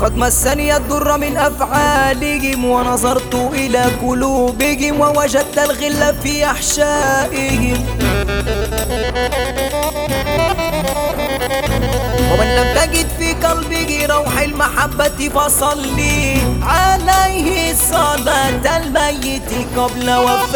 قد مسني الضر من أفعالهم ونظرت إلى قلوبهم ووجدت الغل في أحشائهم ومن لم تجد في قلبه روح المحبة فصلي عليه صلاة الميت قبل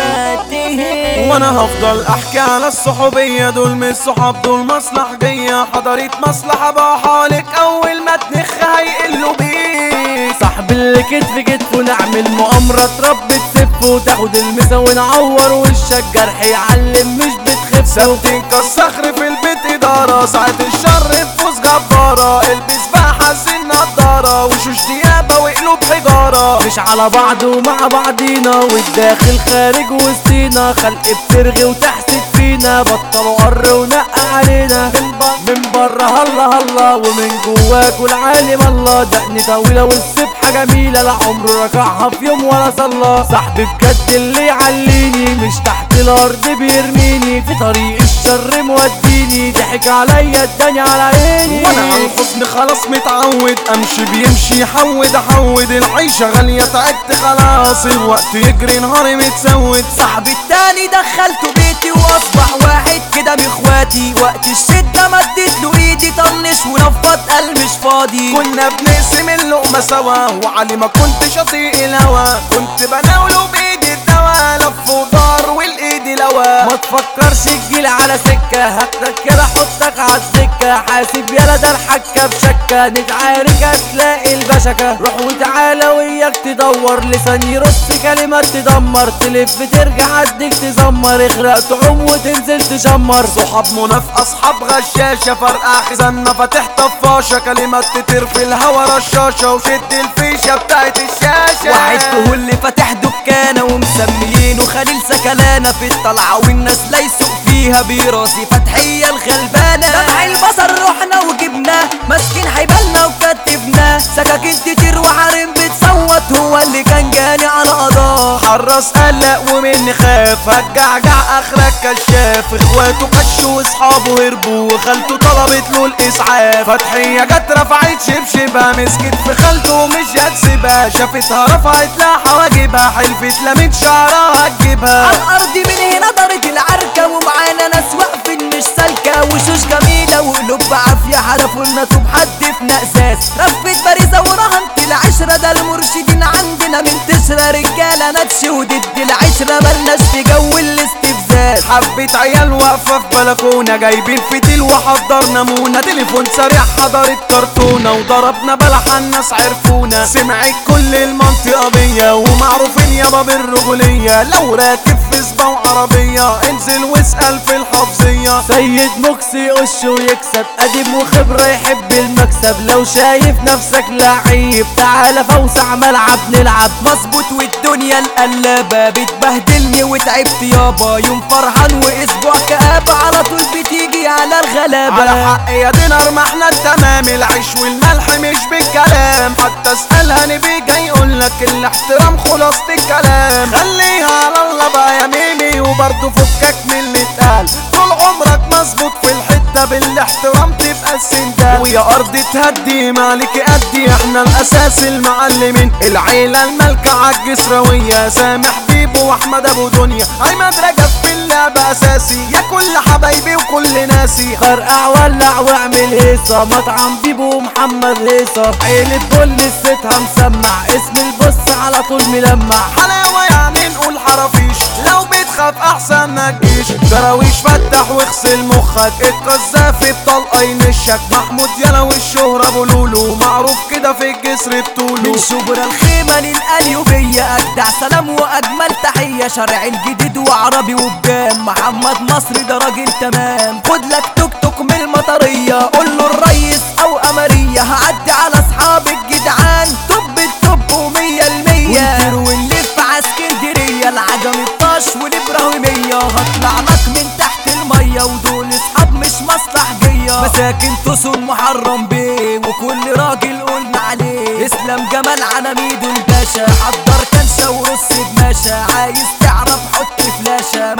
وفاته وانا هفضل احكي على الصحوبية دول مش صحاب دول مصلحجية حضرت مصلحة بقى حالك اول ما تنخ هيقلوا بيه صاحب اللي كتف كتف ونعمل مؤامرة تربي تسف وتاخد المسا ونعور وشك جرح يعلم مش بتخف ثابتين كالصخر في البيت إدارة ساعة الشر نفوس جبارة البس بقى حزين نضارة وشوش ديابة وقلوب حجارة مش على بعض ومع بعضينا والداخل خارج وسطينا خلق بترغي وتحسد فينا بطلوا قر ونقى علينا من بره هلا هلا ومن جواك والعالم الله دقن طويلة والسبحة جميلة لا عمره ركعها في يوم ولا صلى صاحبي بجد اللي يعليني مش تحت الارض بيرميني في طريق الشر موديني ضحك عليا اداني على عيني وانا على الحزن خلاص متعود امشي بيمشي حود احود العيشة غالية تعبت خلاص الوقت يجري نهاري متسود صاحبي التاني دخلته بيتي واصبح واحد كده باخواتي وقت الشدة مديت له ايدي طنش ونفض قلب مش فاضي كنا بنقسم اللقمة سوا وعلي ما كنتش اطيق الهوا كنت بناوله بايدي الدوا لف ودار والايد لوا ما تفكرش تجيلي على سكة هاخدك كده احطك عالسكة حاسب يلا ده الحكة بشكة نتعارك هتلاقي البشكة روح وتعالى وياك تدور لسان يرص كلمات تدمر تلف ترجع اديك تزمر اغرق تعوم وتنزل تشمر صحاب منافقة اصحاب غشاشة فرقع خزانة فاتح طفاشة كلمات تطير في الهوا رشاشة وشد الفيشة بتاعت الشاشة واحد فهو اللي فاتح دكانة ومسميينه خليل سكلانة في الطلعة والناس لا يسوق فيها براسي فتحية الغلبانة دمع البصر رحنا وجبناه ماسكين حيبالنا وكتبناه سكاكين كتير وحريم بتصوت هو اللي كان جاني على قضاه حراس قلق ومني خاف هتجعجع اخرك كشاف اخواته كشوا واصحابه هربوا وخالته طلبت له الاسعاف فتحية جت رفعت شبشبها مسكت في خالته ومش هتسيبها شافتها رفعت لها حواجبها حلفت لميت شعرها هتجيبها على الارض من هنا دارت العركة ومعانا ناس واقفين مش سالكة وشوش جميلة وقلوب بعافية حدفوا لنا طوب حد في نقساس رفت بارزة ورهنت العشرة ده المرشدين عندنا من تسرى رجالة نتش وضد العشرة ملناش في جو الاستفزاز حبة عيال واقفة في بلكونة جايبين فتيل وحضرنا مونة تليفون سريع حضرت كرتونة وضربنا بلح الناس عرفونا سمعت كل المنطقة بيا ومعروفين يابا بالرجولية لو راكب في سباو عربية انزل واسأل في الحفظية سيد مكسي يقش ويكسب قديم وخبرة يحب المكسب لو شايف نفسك لعيب تعالى فوسع ملعب نلعب مظبوط والدنيا القلابة بتبهدلني وتعبت يابا يوم فرحان واسبوع كآبة على طول بتيجي على الغلابة على حق يا دينار ما احنا التمام العيش والملح مش بالكلام حتى اسألها نبي جاي يقولك الاحترام خلاصة الكلام خليها على الله بقى يا ميمي وبرضه فكك من اللي اتقال طول عمرك مظبوط في الحتة بالاحترام تبقى السندال ويا ارض تهدي مالك ادي احنا الاساس المعلمين العيلة المالكة عالجسراوية سامح بيبو واحمد ابو دنيا عماد رجب في اللعب اساسي يا كل حبايبي وكل ناسي فرقع ولع واعمل هيصة مطعم بيبو محمد هيصة عيلة بول ستها مسمع اسم البص على طول ملمع حلاوة يعني نقول حرافيش لو بتخاف احسن ما تجيش دراويش فتح واغسل مخك القذافي بطلقة ينشك محمود يلا والشهرة ابو لولو معروف كده في الجسر بطوله من شبرا الخيمة للقليوبية أجدع سلام وأجمل تحية شارع الجديد وعربي وبجام محمد مصري ده راجل تمام خد لك توك توك من المطرية قول له الريس أو أمرية هعدي على أصحاب الجدعان توب التوب ومية المية ونطير ونلف عاسكندرية العجم الطاش والإبراهيمية هطلع لك من تحت المية ودول أصحاب مش مصلحجية مساكن تصون محرم بيه وكل راجل قلنا عليه اسلام جمال على ميدو الباشا حضر كنشة ورص بماشا عايز تعرف حط فلاشة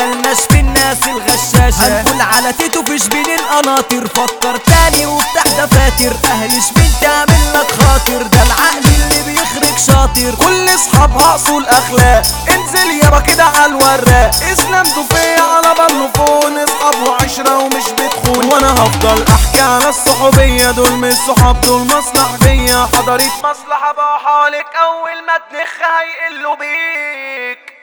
ملناش في الناس الغشاشة هنقول على تيتو في شبين القناطر فكر تاني وافتح دفاتر اهل شبين تعمل لك خاطر ده العقل اللي بيخرج شاطر كل اصحابها اصول اخلاق انزل يابا كده على الوراق اسلام فيا على بالنفون اصحاب وعشرة ومش بتخون وانا هفضل احكي على الصحوبية دول مش صحاب دول مصلحجية حضرت مصلحة بقى حالك اول ما تنخ هيقلوا بيك